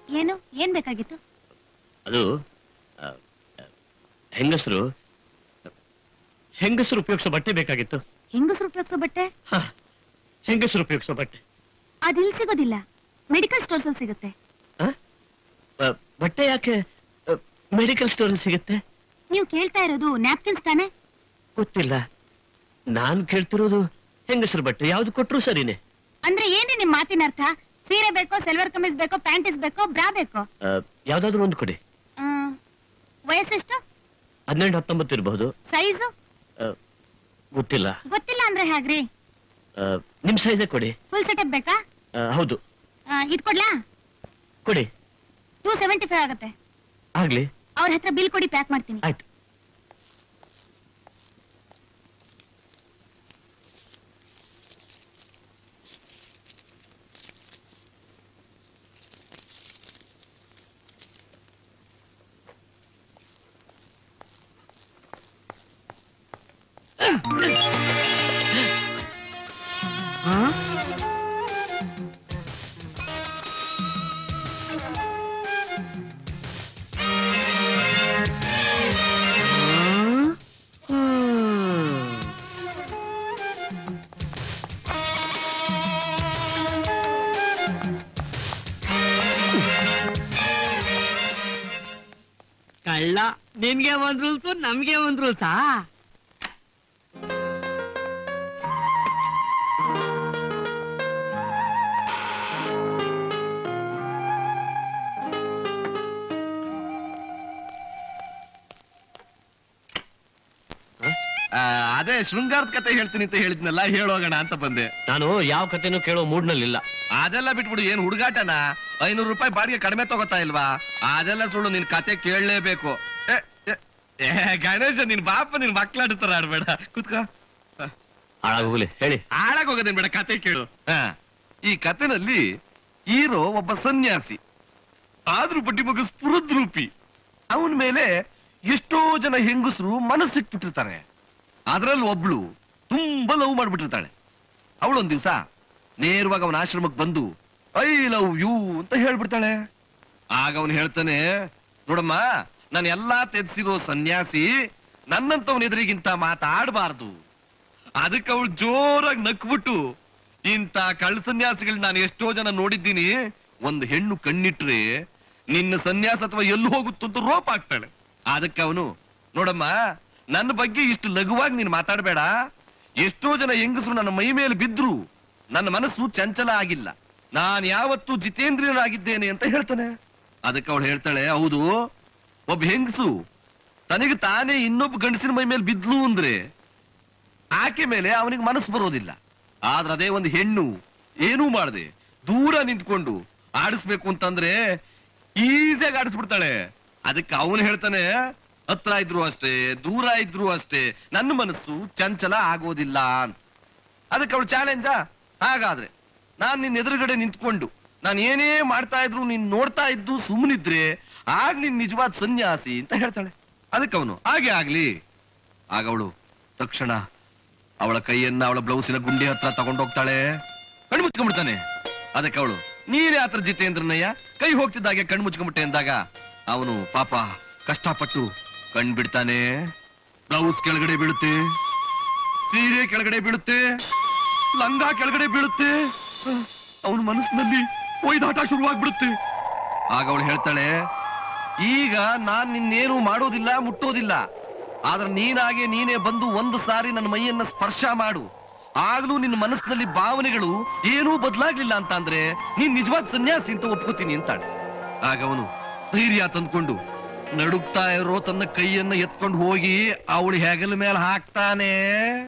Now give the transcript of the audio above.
ಏನು ಏನ್ ಬೇಕಾಗಿತ್ತು ಅದು ಆ, ಆ, ಹೆಂಗಸರು ಹೆಂಗಸರು ಉಪಯೋಗಿಸೋ ಬಟ್ಟೆ ಬೇಕಾಗಿತ್ತು ಹೆಂಗಸ್ರು ಉಪಯೋಗಿಸೋ ಬಟ್ಟೆ ಹ, ಹೆಂಗಸರು ಉಪಯೋಗಿಸೋ ಬಟ್ಟೆ ಅದಿಲ್ ಸಿಗೋದಿಲ್ಲ ಮೆಡಿಕಲ್ ಸ್ಟೋರ್ಸ್ ಅಲ್ಲಿ ಸಿಗುತ್ತೆ ಆ? ಆ, ಬಟ್ಟೆ ಯಾಕೆ ಮೆಡಿಕಲ್ ಸ್ಟೋರ್ ಸಿಗುತ್ತೆ ನೀವು ಕೇಳ್ತಾ ಇರೋದು ನ್ಯಾಪ್ಕಿನ್ಸ್ ತಾನೆ ಗೊತ್ತಿಲ್ಲ ನಾನು ಕೇಳ್ತಿರೋದು ಹೆಂಗಸರು ಬಟ್ಟೆ ಯಾವ್ದು ಕೊಟ್ರು ಸರಿನೇ ಅಂದ್ರೆ ಏನ್ರಿ ನಿಮ್ ಮಾತಿನ ಅರ್ಥ ಸೀರೆ ಬೇಕೋ ಸಿಲ್ವರ್ ಕಮೀಸ್ ಬೇಕೋ ಪ್ಯಾಂಟೀಸ್ ಬೇಕೋ ಬ್ರಾ ಬೇಕೋ ಆ, ಯಾವ್ದಾದ್ರು ಒಂದು ಕೊಡಿ ಆ, ವಯಸ್ಸೆಷ್ಟು ಹದಿನೆಂಟು ಹತ್ತೊಂಬತ್ತು ಇರಬಹುದು ಸೈಜು ಗೊತ್ತಿಲ್ಲ ಗೊತ್ತಿಲ್ಲ ಅಂದ್ರೆ ಹೇಗ್ರಿ ಆ, ನಿಮ್ ಸೈಜೇ ಕೊಡಿ ಫುಲ್ ಸೆಟಪ್ ಬೇಕಾ ಆ, ಹೌದು ಆ, ಇದ್ ಕೊಡ್ಲಾ ಕೊಡಿ ಟೂ ಸೆವೆಂಟಿ ಫೈವ್ ಆಗುತ್ತೆ ಆಗ್ಲಿ ಅವ್ರ ಹತ್ರ ಬಿಲ್ ಕೊಡಿ ಪ್ಯಾಕ್ ಮಾಡ್ತೀನಿ ಆಯ್ತು ಕಳ್ಳ ನಿನ್ಗೆ ಒಂದ್ ರೂಲ್ಸು ನಮ್ಗೆ ಒಂದ್ ರೂಲ್ಸಾ ಆ, ಅದೇ ಶೃಂಗಾರದ ಕತೆ ಹೇಳ್ತೀನಿ ಅಂತ ಹೇಳಿದ್ನಲ್ಲ ಹೇಳೋಗೋಣ ಅಂತ ಬಂದೆ ನಾನು ಯಾವ ಕತೆನೂ ಕೇಳೋ ಮೂಡ್ನಲ್ಲಿಲ್ಲ ಅದೆಲ್ಲ ಬಿಟ್ಬಿಡು ಏನ್ ಹುಡುಗಾಟನ ಐನೂರು ರೂಪಾಯಿ ಬಾಡಿಗೆ ಕಡಿಮೆ ತಗೋತಾ ಇಲ್ವಾ ಅದೆಲ್ಲ ಸುಳ್ಳು ನಿನ್ ಕತೆ ಕೇಳಲೇಬೇಕು ಏ, ಏ, ಏ, ಗಣೇಶ ನಿನ್ ಬಾಪ ನಿನ್ ಮಕ್ಳಾಡ್ತಾರ ಆಡ್ಬೇಡ ಕುತ್ಕೋ ಹಾಳಾಗೋಗ್ಲಿ ಹೇಳಿ ಆಳಾಗ್ ಹೋಗೋದೇನ್ ಬೇಡ ಕತೆ ಕೇಳು ಹಾ. ಈ ಕತೆನಲ್ಲಿ ಹೀರೋ ಒಬ್ಬ ಸನ್ಯಾಸಿ ಆದ್ರೂ ಬಡ್ಡಿ ಮಗ ಸ್ಫುರದ್ರೂಪಿ ಅವನ ಮೇಲೆ ಎಷ್ಟೋ ಜನ ಹೆಂಗಸರು ಮನಸ್ಸಿಟ್ಬಿಟ್ಟಿರ್ತಾರೆ ಅದ್ರಲ್ಲಿ ಒಬ್ಳು ತುಂಬಾ ಲವ್ ಮಾಡ್ಬಿಟ್ಟಿರ್ತಾಳೆ ಅವಳೊಂದ್ ದಿವ್ಸ ನೇರವಾಗಿ ಅವನ ಆಶ್ರಮಕ್ಕೆ ಬಂದು ಐ ಲವ್ ಯು ಅಂತ ಹೇಳ್ಬಿಡ್ತಾಳೆ ಆಗ ಅವನು ಹೇಳ್ತಾನೆ ನೋಡಮ್ಮ ನಾನು ಎಲ್ಲಾ ತೆಗ್ಸಿರೋ ಸನ್ಯಾಸಿ ನನ್ನಂತವನ ಎದುರಿಗಿಂತ ಮಾತಾಡಬಾರ್ದು ಅದಕ್ಕೆ ಅವಳು ಜೋರಾಗಿ ನಕ್ಬಿಟ್ಟು ಇಂತ ಕಳ್ಳ ಸನ್ಯಾಸಿಗಳು ನಾನು ಎಷ್ಟೋ ಜನ ನೋಡಿದ್ದೀನಿ ಒಂದು ಹೆಣ್ಣು ಕಣ್ಣಿಟ್ರೆ ನಿನ್ನ ಸನ್ಯಾಸ ಅಥವಾ ಎಲ್ಲಿ ಹೋಗುತ್ತೋ ಅಂತ ರೋಪ್ ಆಗ್ತಾಳೆ ಅದಕ್ಕೆ ಅವನು ನೋಡಮ್ಮ ನನ್ನ ಬಗ್ಗೆ ಇಷ್ಟು ಲಘುವಾಗಿ ನೀನು ಮಾತಾಡಬೇಡ ಎಷ್ಟೋ ಜನ ಹೆಂಗಸರು ನನ್ನ ಮೈ ಮೇಲೆ ಬಿದ್ರು ನನ್ನ ಮನಸ್ಸು ಚಂಚಲ ಆಗಿಲ್ಲ ನಾನು ಯಾವತ್ತೂ ಜಿತೇಂದ್ರಿಯನಾಗಿದ್ದೇನೆ ಅಂತ ಹೇಳ್ತಾನೆ ಅದಕ್ಕೆ ಅವಳು ಹೇಳ್ತಾಳೆ ಹೌದು ಒಬ್ಬ ಹೆಂಗಸು ತನಗೆ ತಾನೇ ಇನ್ನೊಬ್ಬ ಗಂಡಸಿನ ಮೈ ಮೇಲೆ ಬಿದ್ಲು ಅಂದ್ರೆ ಆಕೆ ಮೇಲೆ ಅವನಿಗೆ ಮನಸ್ಸು ಬರೋದಿಲ್ಲ ಆದ್ರೆ ಅದೇ ಒಂದು ಹೆಣ್ಣು ಏನೂ ಮಾಡದೆ ದೂರ ನಿಂತ್ಕೊಂಡು ಆಡಿಸ್ಬೇಕು ಅಂತಂದ್ರೆ ಈಸಿಯಾಗಿ ಆಡಿಸ್ಬಿಡ್ತಾಳೆ ಅದಕ್ಕೆ ಅವನು ಹೇಳ್ತಾನೆ ಹತ್ರ ಇದ್ರು ಅಷ್ಟೇ ದೂರ ಇದ್ರು ಅಷ್ಟೇ ನನ್ನ ಮನಸ್ಸು ಚಂಚಲ ಆಗೋದಿಲ್ಲ ಅಂತ ಅದಕ್ಕೆ ಅವಳು ಚಾಲೆಂಜಾ ಹಾಗಾದ್ರೆ ನಾನ್ ನಿನ್ ಎದುರುಗಡೆ ನಿಂತ್ಕೊಂಡು ನಾನು ಏನೇ ಮಾಡ್ತಾ ಇದ್ರು ನೀನ್ ನೋಡ್ತಾ ಇದ್ದು ಸುಮ್ಮನಿದ್ರೆ ಆಗ ನೀನ್ ನಿಜವಾದ ಸನ್ಯಾಸಿ ಅಂತ ಹೇಳ್ತಾಳೆ ಅದಕ್ಕೆ ಅವನು ಹಾಗೆ ಆಗ್ಲಿ ಆಗ ಅವಳು ತಕ್ಷಣ ಅವಳ ಕೈಯನ್ನ ಅವಳ ಬ್ಲೌಸಿನ ಗುಂಡಿ ಹತ್ರ ತಗೊಂಡೋಗ್ತಾಳೆ ಕಣ್ಣು ಮುಚ್ಕೊಂಡ್ಬಿಡ್ತಾನೆ ಅದಕ್ಕೆ ಅವಳು ನೀನೇ ಆತರ ಜಿತೇಂದ್ರನಯ್ಯ ಕೈ ಹೋಗ್ತಿದ್ದಾಗೆ ಕಣ್ಣು ಮುಚ್ಕೊಂಡ್ಬಿಟ್ಟೆ ಅಂದಾಗ ಅವನು ಪಾಪ ಕಷ್ಟಪಟ್ಟು ಕಣ್ ಬಿಡ್ತಾನೆ ಬ್ಲೌಸ್ ಕೆಳಗಡೆ ಬೀಳುತ್ತೆ ಸೀರೆ ಕೆಳಗಡೆ ಬೀಳುತ್ತೆ ಲಂಗ ಕೆಳಗಡೆ ಬೀಳುತ್ತೆ ಅವನ ಮನಸ್ಸಿನಲ್ಲಿ ಒಯ್ದಾಟ ಶುರುವಾಗ್ಬಿಡುತ್ತೆ ಆಗ ಅವಳು ಹೇಳ್ತಾಳೆ ಈಗ ನಾನ್ ನಿನ್ನೇನು ಮಾಡೋದಿಲ್ಲ ಮುಟ್ಟೋದಿಲ್ಲ ಆದ್ರೆ ನೀನಾಗೆ ನೀನೇ ಬಂದು ಒಂದು ಸಾರಿ ನನ್ನ ಮೈಯನ್ನ ಸ್ಪರ್ಶ ಮಾಡು ಆಗ್ಲೂ ನಿನ್ನ ಮನಸ್ಸಿನಲ್ಲಿ ಭಾವನೆಗಳು ಏನೂ ಬದಲಾಗ್ಲಿಲ್ಲ ಅಂತ ಅಂದ್ರೆ ನೀನ್ ನಿಜವಾದ ಸನ್ಯಾಸಿ ಅಂತ ಒಪ್ಕೋತೀನಿ ಅಂತಾಳೆ ಆಗ ಅವನು ಧೈರ್ಯ ತಂದ್ಕೊಂಡು ನಡುಗ್ತಾ ಇರೋ ತನ್ನ ಕೈಯನ್ನ ಎತ್ಕೊಂಡು ಹೋಗಿ ಅವಳು ಹೆಗಲ ಮೇಲೆ ಹಾಕ್ತಾನೆ